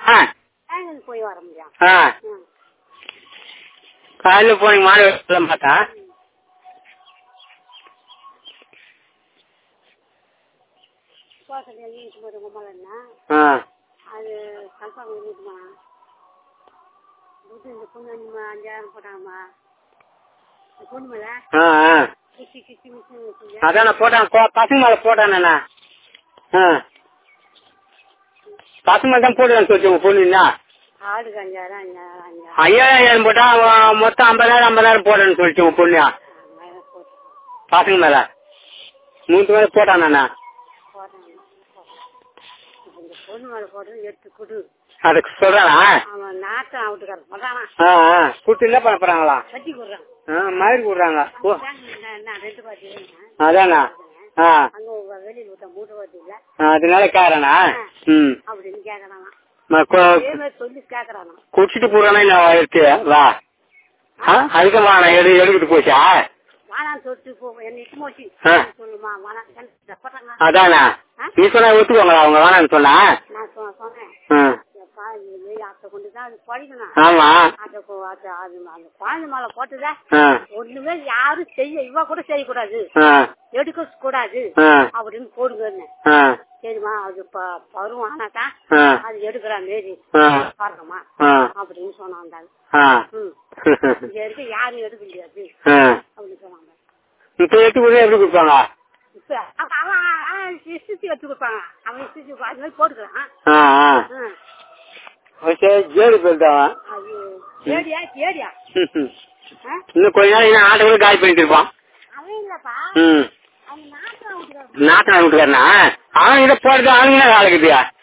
ஆ எங்க போய் வர முடியும் ஆ ம். காலையில் போனீங்க மாடு வெட்ட பார்த்தா தோட்டத்தில் எழுதிட்டு போது கும்பலன்னா ஆ அது கல்பாங்க எழுதிட்டுமா துட்டு இந்த பொண்ணு அஞ்சு அஞ்சாயிரம் போட்டாங்கம்மா இந்த பொண்ணு மேல ஆ ஆ கிச்சி கிச்சி மிச்சு வச்சுங்க அதான் நான் போட்டேன் கோ- பசங்க மேலே போட்டானேண்ணா ஆ பசங்க மேலே தான் போடுவேன்னு சொல்லிட்டு உங்கள் பொண்ணுண்ணா ஆடுக்கு அஞ்சாயிரம் அஞ்சாயிரம் அஞ்சாயிரம் ஐயாயிரம் போட்டா அவன் மொத்தம் ஐம்பதாயிரம் ஐம்பதாயிரம் போடுறேன்னு சொல்லிட்டு உங்கள் பொண்ணு அஞ்சாயிரம் போட்டு பசங்க மேலே மூணு மேலே போட்டானண்ணா போட்டாங்க இப்போ இந்த பொண்ணு மேல போடுறது எடுத்து கொடு அதுக்கு சொல்கிறானா அவன் நாட்டம் அவுட்டுக்காரன் போட்டானா ஆ ஆ கொடுத்து என்ன பண்ண போகிறாங்களா கட்டி கொடுறான் ஆ மாதிரி கொடுறாங்க ஓ என்ன ரெண்டு பாட்டி அதானா ஆ அங்க உங்க வெளியில விட்ட மூட்டை பாட்டி இல்ல ஆ, அதனால கேக்குறானா ம் அப்படின்னு கேக்குறானா ம- கொ- அதே மாதிரி சொல்லி கேக்குறானா குடிச்சிட்டு போறானா நான் இருக்கு வா ஆ அதுக்கு வா நான் எடு எடுக்கிட்டு போச்சா வானான்னு சொல்லிட்டு போ என்ன இட்டு மோச்சு ஆ. சொல்லுமா வானா போட்டாங்க அதானா நீ சொன்னா ஒத்துக்கோங்களா அவங்க வேணான்னு சொன்னா நான் சொ- சொன்னேன் ஆ, எப்பா இது மாரி அத்தை கொண்டு தான் அது படிக்கணும் ஆமா அதை கொ- அது அது அந்த குழந்தை மேல போட்டுதா ஆ, ஒண்ணுமே யாரும் செய்ய இவ கூட செய்யக்கூடாது ஆ, எடுக்க கூடாது ஆ, அப்படின்னு போடுங்கன்னு ஆ, சரிம்மா அது ப- பருவம் ஆனாக்கா ஆ, அது எடுக்கிறா மாரி ஆ, பாருங்கம்மா ஆ, அப்படின்னு சொன்னான் அந்த ஆளு. ஆ. ம் இங்க இருக்க யாரும் எடுக்க முடியாது ஆ. அப்படின்னு சொன்னாங்க இப்ப எட்டு கூட எப்படி கொடுப்பாங்க இப்ப அவன் அவன் அவன் இஷ்டத்துக்கு எடுத்து கொடுப்பாங்க அவன் இஷ்டத்துக்கு அது மாதிரி போட்டுக்கிறான் ஆ, ஆ. ம். சரி ஜேடி போயிட்டான் அது ஏடியா ஏடியா ஆ? இன்னும் கொஞ்ச நாள் இன்னும் ஆட்டை கூட காலி பண்ணிட்டு இருப்பான் அவன் இல்லப்பா ம் அவன் நாட்டு அவுட்டுக்காரன் நாத்தனா விட்டுக்காரனா அவன் இதை போறது அவனுக்கு என்ன வேலை இருக்குதுயா